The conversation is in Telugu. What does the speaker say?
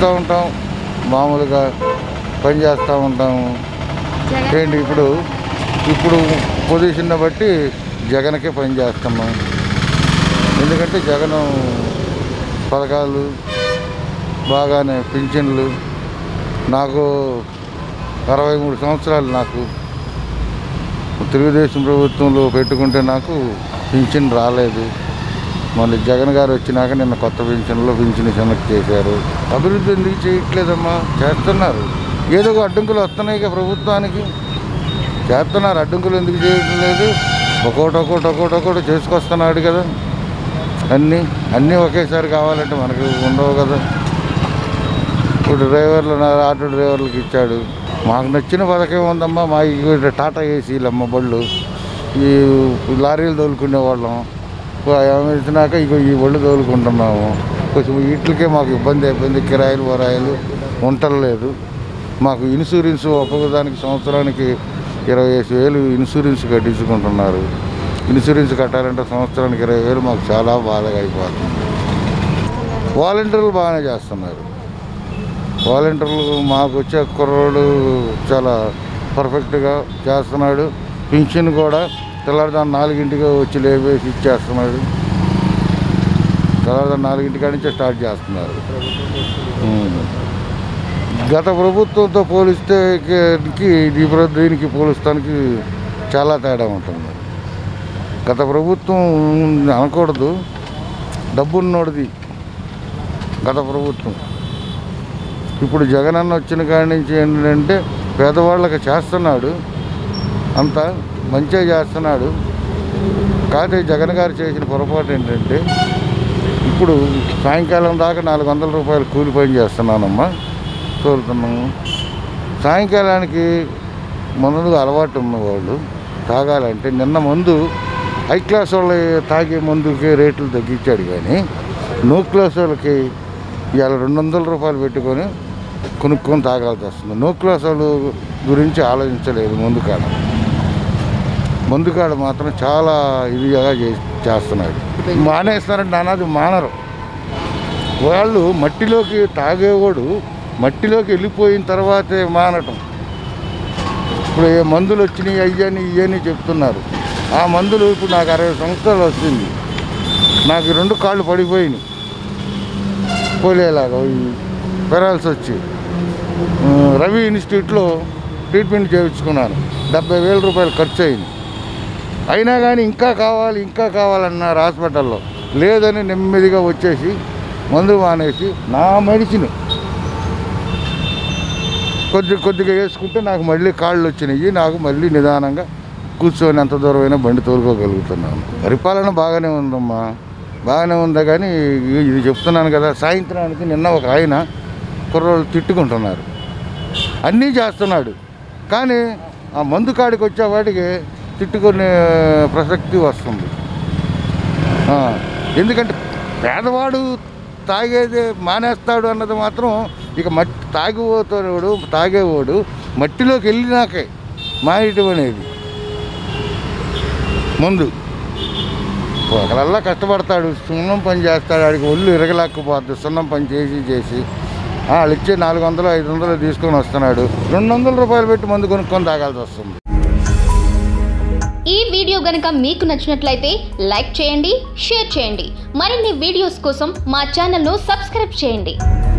చూస్తూ ఉంటాం మామూలుగా పని చేస్తూ ఉంటాము ఏంటి ఇప్పుడు ఇప్పుడు పొజిషన్ బట్టి జగన్కే పని చేస్తున్నాం ఎందుకంటే జగన్ పథకాలు బాగానే పింఛన్లు నాకు అరవై మూడు సంవత్సరాలు నాకు తెలుగుదేశం ప్రభుత్వంలో పెట్టుకుంటే నాకు పింఛన్ రాలేదు మళ్ళీ జగన్ గారు వచ్చినాక నిన్న కొత్త పింఛన్లో పింఛన్ సెలెక్ట్ చేశారు అభివృద్ధి ఎందుకు చేయట్లేదమ్మా చేస్తున్నారు ఏదో ఒక అడ్డంకులు వస్తున్నాయి ఇక ప్రభుత్వానికి చేస్తున్నారు అడ్డంకులు ఎందుకు చేయడం లేదు ఒక్కోటి ఒక్కోటి ఒక్కోటి ఒక్కోటి చేసుకొస్తున్నాడు కదా అన్నీ అన్నీ ఒకేసారి కావాలంటే మనకు ఉండవు కదా ఇప్పుడు డ్రైవర్లు ఉన్నారు, ఆటో డ్రైవర్లకు ఇచ్చాడు మాకు నచ్చిన పథకం ఉందమ్మా మా ఈ టాటా ఏసీలు అమ్మ బళ్ళు ఈ లారీలు తోలుకునే వాళ్ళం ఇచ్చినాక ఇక ఈ బళ్ళు తోలుకుంటున్నాము కొంచెం వీటికే మాకు ఇబ్బంది అయిపోయింది కిరాయిలు వరాయిలు ఉండలేదు మాకు ఇన్సూరెన్స్ ఒక్కొక్క దానికి సంవత్సరానికి ఇరవై ఐదు వేలు ఇన్సూరెన్స్ కట్టించుకుంటున్నారు ఇన్సూరెన్స్ కట్టాలంటే సంవత్సరానికి ఇరవై వేలు మాకు చాలా బాధగా అయిపోతుంది వాలంటీర్లు బాగానే చేస్తున్నారు వాలంటీర్లు మాకు వచ్చే కుర్రోడు చాలా పర్ఫెక్ట్గా చేస్తున్నాడు పింఛన్ కూడా తెల్లారుదాన్ని నాలుగింటికి వచ్చి లేవేసి ఇచ్చేస్తున్నాడు తెల్లారుదాన్ని నాలుగింటికాడ నుంచే స్టార్ట్ చేస్తున్నారు ఉమ్. గత ప్రభుత్వంతో పోలిస్తే కి- ఈ ప్ర- దీనికి పోలిస్తానికి చాలా తేడా ఉంటుంది గత ప్రభుత్వం అనకూడదు డబ్బున్నోడిది గత ప్రభుత్వం ఇప్పుడు జగన్ అన్న వచ్చిన కాడి నుంచి ఏంటంటే పేదవాళ్ళకి చేస్తున్నాడు అంతా మంచిగా చేస్తున్నాడు కాకపోతే జగన్ గారు చేసిన పొరపాటు ఏంటంటే ఇప్పుడు సాయంకాలం దాకా నాలుగు వందల రూపాయలు కూలి పని చేస్తున్నానమ్మా తోలుతున్నాము సాయంకాలానికి మందుకు అలవాటు ఉన్నవాళ్ళు తాగాలంటే నిన్న మందు హై క్లాస్ వాళ్ళు తాగే మందుకి రేట్లు తగ్గించాడు కానీ నో క్లాస్ వాళ్ళకి ఇవాళ రెండు వందల రూపాయలు పెట్టుకొని కొనుక్కొని తాగాల్సి వస్తుంది నో క్లాస్ వాళ్ళు గురించి ఆలోచించలేదు ముందు కాడ ముందు కాడ మాత్రం చాలా ఇదిగా చే- చేస్తున్నాడు మానేస్తారంటే అన్నది మానరు వాళ్ళు మట్టిలోకి తాగేవాడు మట్టిలోకి వెళ్ళిపోయిన తర్వాతే మానటం ఇప్పుడు ఏ మందులు వచ్చినాయి అయ్యని ఇయ్యని చెప్తున్నారు ఆ మందులు ఇప్పుడు నాకు అరవై సంవత్సరాలు వస్తుంది నాకు ఈ రెండు కాళ్ళు పడిపోయినాయి పోలేలాగా పెరాల్సి వచ్చి ఆ, రవి ఇన్స్టిట్యూట్లో ట్రీట్మెంట్ చేయించుకున్నాను డెబ్బై వేల రూపాయలు ఖర్చు అయింది అయినా కానీ ఇంకా కావాలి ఇంకా కావాలన్నారు హాస్పిటల్లో లేదని నెమ్మదిగా వచ్చేసి మందు మానేసి నా మెడిసిన్ కొద్ది కొద్దిగా వేసుకుంటే నాకు మళ్ళీ కాళ్ళు వచ్చినాయి నాకు మళ్ళీ నిదానంగా కూర్చొని ఎంత దూరమైనా బండి తోలుకోగలుగుతున్నాను పరిపాలన బాగానే ఉందమ్మా బాగానే ఉందా కానీ ఇది- ఇది చెప్తున్నాను కదా సాయంత్రానికి నిన్న ఒక ఆయన కుర్రోళ్ళు తిట్టుకుంటున్నారు అన్నీ చేస్తున్నాడు కానీ ఆ మందు కాడికి వచ్చేవాడికి తిట్టుకునే ప్రసక్తి వస్తుంది ఆ, ఎందుకంటే పేదవాడు తాగేది మానేస్తాడు అన్నది మాత్రం ఇక మట్టి తాగిపోతాడు తాగేవాడు మట్టిలోకి వెళ్ళినాకే మానేయటం అనేది ముందు ఒకళ్ళల్లా కష్టపడతాడు సున్నం పని చేస్తాడు ఆడికి ఒళ్ళు ఇరగలేకపోద్ది సున్నం పని చేసి చేసి ఆ, వాళ్ళు ఇచ్చే నాలుగు వందలు ఐదు వందలు తీసుకొని వస్తున్నాడు రెండు వందల రూపాయలు పెట్టి మందు కొనుక్కొని తాగాల్సి వస్తుంది ఈ వీడియో గనక మీకు నచ్చినట్లయితే లైక్ చేయండి షేర్ చేయండి మరిన్ని వీడియోస్ కోసం మా ఛానల్ను సబ్స్క్రైబ్ చేయండి